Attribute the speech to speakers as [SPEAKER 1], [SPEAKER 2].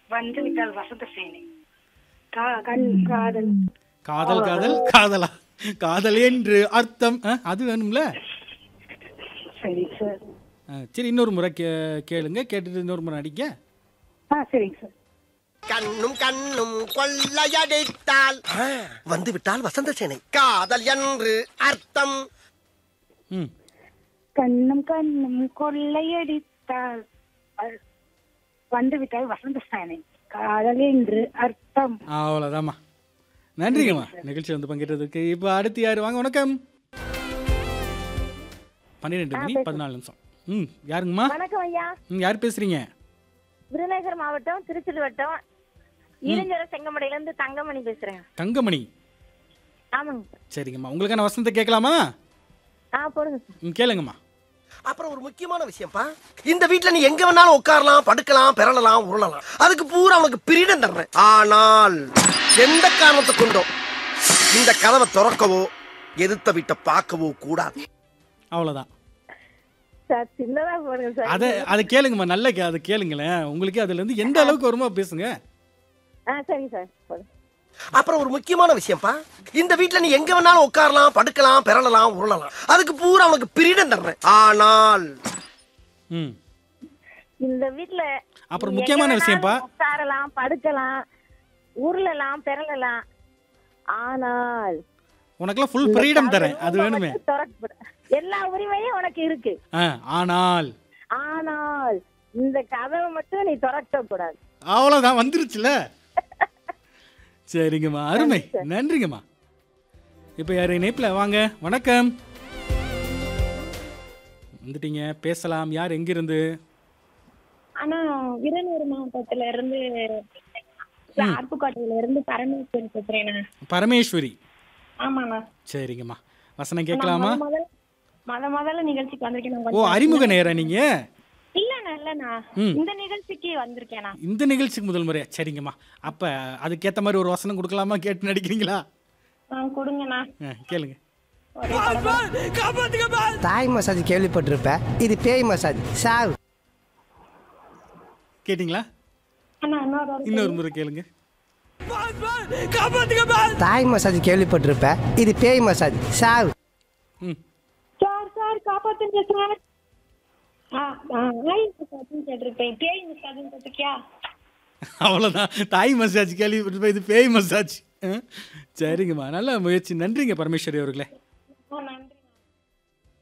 [SPEAKER 1] வந்து விட்டால் வசந்த சேனை கா- கண் காதல்
[SPEAKER 2] காதல் காதல் காதலா காதல் என்று அர்த்தம் ஆ, அது வேணும்ல
[SPEAKER 1] சரி சார்
[SPEAKER 2] ஆ, சரி இன்னொரு முறை கே கேளுங்க கேட்டுட்டு இன்னொரு முறை அடிக்க
[SPEAKER 1] ஆ சரிங்க சார்
[SPEAKER 3] கண்ணும் கண்ணும் கொள்ளையடித்தால் வந்து விட்டால் வசந்த சேனை காதல் என்று அர்த்தம்
[SPEAKER 2] ம்
[SPEAKER 1] கண்ணும் கண்ணும் கொள்ளையடித்தால் அ- வந்து விட்டால் வசந்த சேனை காதல் என்று அர்த்தம்
[SPEAKER 2] அவ்வளோதாம்மா நன்றிங்கம்மா நிகழ்ச்சி வந்து பங்கேற்றதுக்கு இப்போ அடுத்து யார் வாங்க வணக்கம் பன்னிரெண்டு மணி பதினாலு நிமிஷம் ம் யாருங்கம்மா
[SPEAKER 4] வணக்கம் ஐயா
[SPEAKER 2] ம் யார் பேசுறீங்க
[SPEAKER 4] விருதுநகர் மாவட்டம் திருச்சி வட்டம் இருஞ்சர செங்கமடையில இருந்து தங்கமணி பேசுறேன்
[SPEAKER 2] தங்கமணி
[SPEAKER 4] ஆமாங்க சார்
[SPEAKER 2] சரிங்கம்மா உங்களுக்கான வசனத்தை கேட்கலாமா
[SPEAKER 4] ஆ போடுங்க சார்
[SPEAKER 2] ம் கேளுங்கம்மா
[SPEAKER 3] அப்புறம் ஒரு முக்கியமான விஷயம்ப்பா இந்த வீட்ல நீ எங்க வேணாலும் உட்காரலாம் படுக்கலாம் பிறளலாம் உருளலாம் அதுக்கு பூரா உனக்கு பிரிடம் தர்றேன் ஆனால் எந்த காரணத்தை கொண்டோ இந்த கதவை திறக்கவோ எதிர்த்த வீட்டை பார்க்கவோ கூடாது
[SPEAKER 2] அவ்வளோதான்
[SPEAKER 4] சார் சின்னதா போடுங்க சார்
[SPEAKER 2] அதை அதை கேளுங்கம்மா நல்ல கே அதை கேளுங்களேன் உங்களுக்கு அதுலேருந்து எந்த அளவுக்கு வருமோ பேசுங்க
[SPEAKER 4] ஆ சரிங்க சார் போடுங்க
[SPEAKER 3] அப்புறம் ஒரு முக்கியமான விஷயம்ப்பா இந்த வீட்ல நீ எங்க வேணாலும் உட்காரலாம் படுக்கலாம் பிறளலாம் உருளலாம் அதுக்கு பூரா உனக்கு பிரிடம் தர்றேன் ஆனால்
[SPEAKER 2] ம்
[SPEAKER 4] இந்த வீட்ல
[SPEAKER 2] அப்புறம்
[SPEAKER 4] நீ
[SPEAKER 2] முக்கியமான
[SPEAKER 4] எங்க
[SPEAKER 2] விஷயம்ப்பா.
[SPEAKER 4] வேணாலும் உட்காரலாம் படுக்கலாம் உருளலாம் பிறலலாம் ஆனால்
[SPEAKER 2] உனக்கெல்லாம் ஃபுல் ஃப்ரீடம் தரேன் அது வேணுமே
[SPEAKER 4] மட்டும் திறக்கப்பட- எல்லா உரிமையும் உனக்கு இருக்கு
[SPEAKER 2] ஆ ஆனால்
[SPEAKER 4] ஆனால் இந்த கதவை மட்டும் நீ திறக்க கூடாது
[SPEAKER 2] அவ்வளோதான் வந்துருச்சுல சரிங்கம்மா அருமை நன்றிங்கம்மா இப்போ யார் இணைப்பில் வாங்க வணக்கம் வந்துட்டீங்க பேசலாம் யார் எங்கிருந்து
[SPEAKER 5] ஆனா விருதுநகர் மாவட்டத்துல இருந்து அருப்புக்கோட்டையில இருந்து பரமேஸ்வரி பேசுறேண்ணா
[SPEAKER 2] பரமேஸ்வரி
[SPEAKER 5] ஆமாண்ணா
[SPEAKER 2] சரிங்கம்மா வசனம் கேட்கலாமா
[SPEAKER 5] நான் முதல்ல முத முதல்ல நிகழ்ச்சிக்கு வந்திருக்கேன் நான்
[SPEAKER 2] ஓ
[SPEAKER 5] கொஞ்சம்
[SPEAKER 2] அறிமுக நேரம் நீங்க
[SPEAKER 5] இல்லண்ணா இல்லண்ணா
[SPEAKER 2] ம்.
[SPEAKER 5] இந்த நிகழ்ச்சிக்கு வந்திருக்கேண்ணா
[SPEAKER 2] இந்த நிகழ்ச்சிக்கு முதல் முறையா சரிங்கம்மா அப்போ அதுக்கேற்ற மாதிரி ஒரு வசனம் கொடுக்கலாமா கேட்டு நடிக்கிறீங்களா
[SPEAKER 5] ஆ, கொடுங்கண்ணா
[SPEAKER 2] ஆ, கேளுங்க
[SPEAKER 6] தாய் மசாஜ் கேள்விப்பட்டிருப்ப இது பேய் மசாஜ் சாவு
[SPEAKER 2] கேட்டிங்களா
[SPEAKER 5] அண்ணா இன்னொரு ஒரு
[SPEAKER 2] இன்னொரு முறை கேளுங்க
[SPEAKER 6] தாய் மசாஜ் கேள்விப்பட்டிருப்ப இது பேய் மசாஜ் சாவு
[SPEAKER 2] ம்
[SPEAKER 5] சார் சார் காப்பாத்துன்னு பேசுறாங்க ஆ ஆ, ஆய் மசாஜ்னு கேட்டிருப்பேன் பேய் மசாஜ்னு கேட்டிருக்கியா
[SPEAKER 2] அவ்வளோதான் தாய் மசாஜ் கேள்வி இது பேய் மசாஜ் ஆ, சரிங்கம்மா நல்ல முயற்சி நன்றிங்க பரமேஸ்வரி அவர்களே